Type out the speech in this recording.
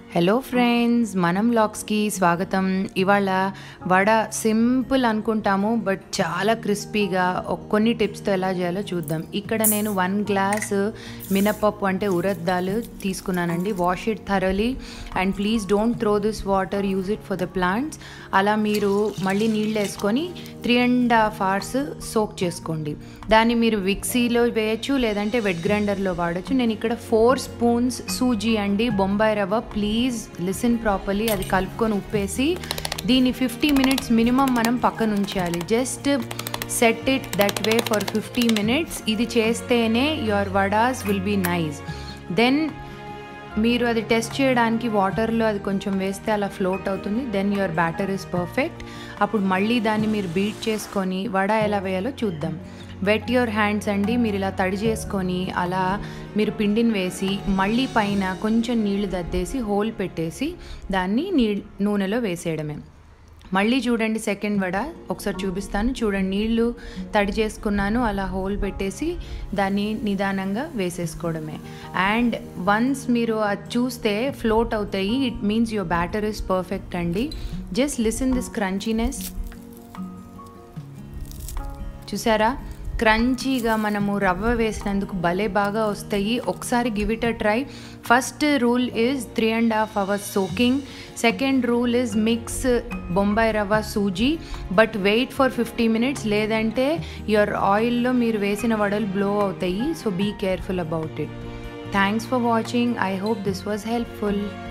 hello friends మనం వ్లాగ్స్కి స్వాగతం ఇవాళ వడ సింపుల్ అనుకుంటాము బట్ చాలా క్రిస్పీగా ఒక కొన్ని టిప్స్తో ఎలా చేయాలో చూద్దాం ఇక్కడ నేను వన్ గ్లాస్ మినపప్పు అంటే ఉరద్ దాల్ తీసుకున్నానండి wash it thoroughly and please don't throw this water use it for the plants అలా మీరు మళ్ళీ నీళ్ళు వేసుకొని three and half hours soak చేసుకోండి దాన్ని మీరు మిక్సీలో వేయచ్చు లేదంటే వెట్ గ్రైండర్లో వాడచ్చు నేను ఇక్కడ ఫోర్ స్పూన్స్ సూజీ అండి బొంబాయి రవ్వ ప్లీజ్ లిసన్ ప్రాపర్లీ అది కలుపుకొని ఉప్పేసి దీన్ని ఫిఫ్టీ మినిట్స్ మినిమం మనం పక్కన ఉంచాలి just set it that way for fifty minutes ఇది చేస్తేనే your vadas will be nice then మీరు అది టెస్ట్ చేయడానికి వాటర్లో అది కొంచెం వేస్తే అలా ఫ్లోట్ అవుతుంది then your batter is perfect అప్పుడు మళ్ళీ దాన్ని మీరు బీట్ చేసుకొని వడ ఎలా వేయాలో చూద్దాం వెట్ యువర్ హ్యాండ్స్ అండి మీరు ఇలా తడి చేసుకొని అలా మీరు పిండిని వేసి మళ్ళీ పైన కొంచెం నీళ్లు దద్దేసి హోల్ పెట్టేసి దాన్ని నీ నూనెలో వేసేయడమే మళ్ళీ చూడండి సెకండ్ వడ ఒకసారి చూపిస్తాను చూడండి నీళ్లు తడి చేసుకున్నాను అలా హోల్ పెట్టేసి దాన్ని నిదానంగా వేసేసుకోవడమే అండ్ వన్స్ మీరు అది చూస్తే ఫ్లోట్ అవుతాయి it means your batter is perfect అండి జస్ట్ లిసన్ దిస్ క్రంచీనెస్ చూసారా క్రంచీగా మనము రవ్వ వేసినందుకు భలే బాగా వస్తాయి ఒకసారి give it a try first rule is three and half hours soaking second rule is mix Bombay rava suji but wait for fifty minutes లేదంటే యువర్ ఆయిల్లో మీరు వేసిన వడలు బ్లో అవుతాయి so be careful about it thanks for watching I hope this was helpful